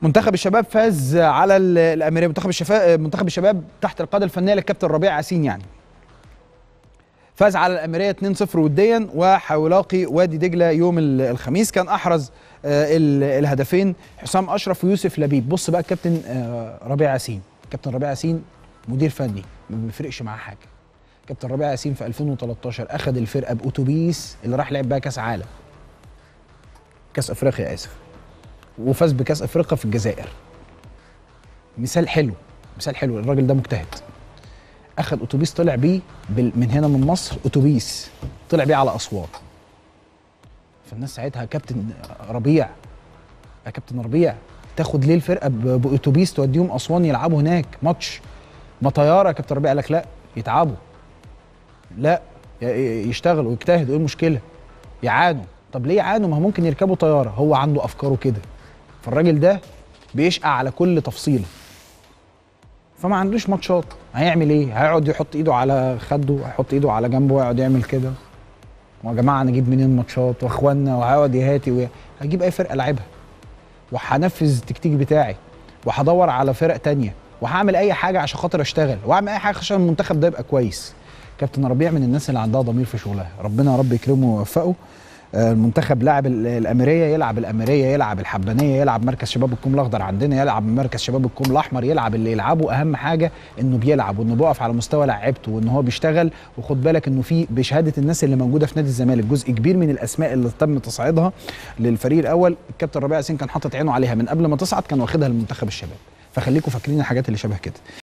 منتخب الشباب فاز على ال- الاميريه منتخب الشفا... منتخب الشباب تحت القاده الفنيه للكابتن ربيع ياسين يعني فاز على الاميريه 2-0 وديا وهيلاقي وادي دجله يوم ال- الخميس كان احرز آه، ال- الهدفين حسام اشرف ويوسف لبيب بص بقى الكابتن آه، ربيع ياسين كابتن ربيع ياسين مدير فني ما بيفرقش معاه حاجه كابتن ربيع ياسين في 2013 اخذ الفرقه باوتوبيس اللي راح لعب بيها كاس عالم كاس افريقيا اسف وفاز بكاس افريقيا في الجزائر مثال حلو مثال حلو الراجل ده مجتهد اخذ اتوبيس طلع بيه بال- من هنا من مصر اتوبيس طلع بيه على اسوان فالناس ساعتها كابتن ربيع يا كابتن ربيع تاخد ليه الفرقه ب- باتوبيس توديهم اسوان يلعبوا هناك ماتش ما طياره يا كابتن ربيع قال لك لا يتعبوا لا ي- ي- يشتغلوا ويجتهدوا ايه المشكله يعانوا طب ليه يعانوا ما هو ممكن يركبوا طياره هو عنده افكاره كده فالراجل ده بيشقى على كل تفصيله فما عندوش ماتشات هيعمل ايه هيقعد يحط ايده على خده هيحط ايده على جنبه ويقعد يعمل كده ويا جماعه نجيب منين ماتشات واخوانا وهيقعد يهاتي وي- هجيب اي فرقه لعبها وهنفذ التكتيك بتاعي وهدور على فرق تانية وهعمل اي حاجه عشان خاطر اشتغل واعمل اي حاجه عشان المنتخب ده يبقى كويس كابتن ربيع من الناس اللي عندها ضمير في شغلها ربنا يا رب يكرمه ويوفقه آه، المنتخب لاعب ال- الاميريه يلعب الاميريه يلعب الحبانيه يلعب مركز شباب الكوم الاخضر عندنا يلعب مركز شباب الكوم الاحمر يلعب اللي يلعبه اهم حاجه انه بيلعب وانه بيقف على مستوى لعيبته وان هو بيشتغل وخد بالك انه في بشهاده الناس اللي موجوده في نادي الزمالك جزء كبير من الاسماء اللي تم تصعيدها للفريق الاول الكابتن ربيع ياسين كان حاطط عينه عليها من قبل ما تصعد كان واخدها لمنتخب الشباب فخليكم فاكرين الحاجات اللي شبه كده